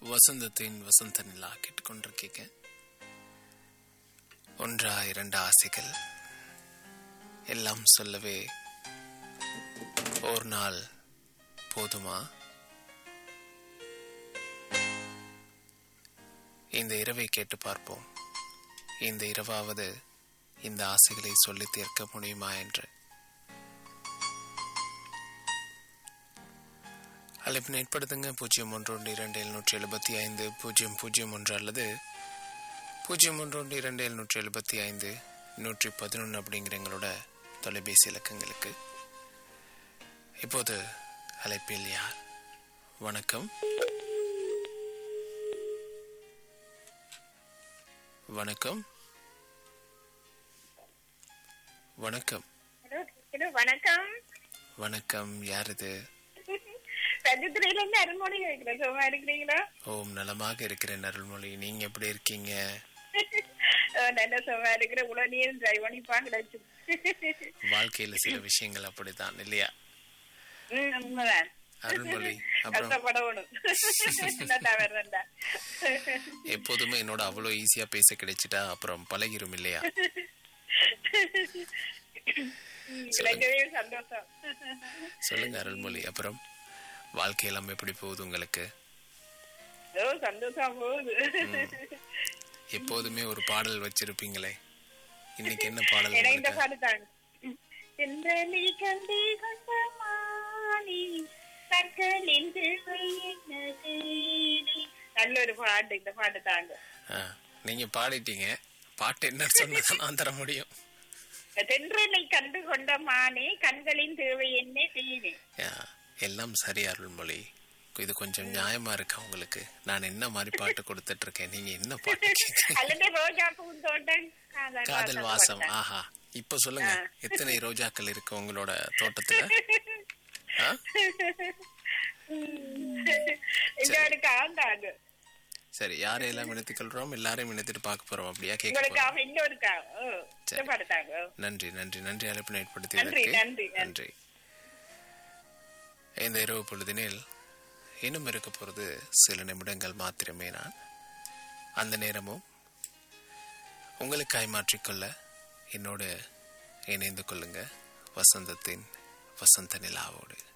வசந்தத்தின் வசந்த நிலா கேட்டுக்கொண்டிருக்கீங்க ஒன்றா இரண்டு ஆசைகள் எல்லாம் சொல்லவே ஒரு நாள் போதுமா இந்த இரவை கேட்டு பார்ப்போம் இந்த இரவாவது இந்த ஆசைகளை சொல்லி தீர்க்க முடியுமா என்று அழைப்பு ஏற்படுத்துங்க பூஜ்ஜியம் ஒன்று ஒன்று இரண்டு எழுநூற்றி எழுபத்தி ஐந்து பூஜ்ஜியம் பூஜ்ஜியம் ஒன்று அல்லது பூஜ்ஜியம் ஒன்று ஒன்று இரண்டு எழுநூற்றி எழுபத்தி ஐந்து நூற்றி பதினொன்று அப்படிங்கிற எங்களோட தொலைபேசி இலக்கங்களுக்கு இப்போது அழைப்பில் யார் வணக்கம் வணக்கம் வணக்கம் ஹலோ ஹலோ வணக்கம் வணக்கம் யார் இது ரஜித்ரியில இருந்து அருள்மொழி கேட்கிறேன் சும்மா இருக்கிறீங்களா ஓம் நலமாக இருக்கிறேன் அருள்மொழி நீங்க எப்படி இருக்கீங்க அஹ் நல்ல சும்மா இருக்கிற உடனே டிரைவ் பண்ணி பாக்கலாச்சு வாழ்க்கையில சில விஷயங்கள் அப்படித்தான் இல்லையா ம் உண்மைதான் அருள்மொழி அப்புறம் கஷ்டப்படணும் நல்லா வர்றேன்டா எப்போதுமே என்னோட அவ்வளோ ஈஸியா பேச கிடைச்சிட்டா அப்புறம் பழகிரும் இல்லையா கிடைக்கவே சந்தோஷம் சொல்லுங்க அருள்மொழி அப்புறம் வாழ்க்கையெல்லாம் எப்படி போகுது உங்களுக்கு ஓ சந்தோஷம் போகுது எப்போதுமே ஒரு பாடல் வச்சிருப்பீங்களே இன்னைக்கு என்ன பாடல் எனக்கு இந்த உங்களுக்கு பாட்டு தாங்க சென்றலி கண்டி கொண்ட மானி தக்களின் திருவை என்ன தேடி நல்ல ஒரு பாட்டு இந்த பாட்டு தாங்க ஆ, நீங்க பாடிட்டீங்க பாட்டு என்ன சொன்னதான் நான் தர முடியும் தென்றலை கண்டு கொண்ட மானே கண்களின் தேவை என்ன தேடி ஆ, எல்லாம் சரி அருள்மொழி இது கொஞ்சம் நியாயமா இருக்கா உங்களுக்கு நான் என்ன மாதிரி பாட்டு கொடுத்துட்டு இருக்கேன் நீங்க என்ன பாட்டு கேக்குறீங்க? அல்லது ரோஜா பூந்தோட்டம் காதல் வாசம் ஆஹா இப்ப சொல்லுங்க எத்தனை ரோஜாக்கள் இருக்கு உங்களோட தோட்டத்துல ஆ? இன்னொரு காந்தாங்க சரி யாரையெல்லாம் இணைத்துக் கொள்றோம் எல்லாரையும் இணைத்துட்டு பார்க்க போறோம் அப்படியா கேட்க உங்களுக்காக இன்னொரு கா ஓ, இந்த சரி. பாட்டு தாங்க ஓ. நன்றி நன்றி நன்றி அழைப்பு நன்றி, ஏற்படுத்தியதற்கு நன்றி, நன்றி இந்த இரவு பொழுதினில் இன்னும் இருக்க போறது சில நிமிடங்கள் மாத்திரமே நான் அந்த நேரமும் உங்களுக்காய் மாற்றிக்கொள்ள என்னோடு இணைந்து கொள்ளுங்க வசந்தத்தின் வசந்த நிலாவோடு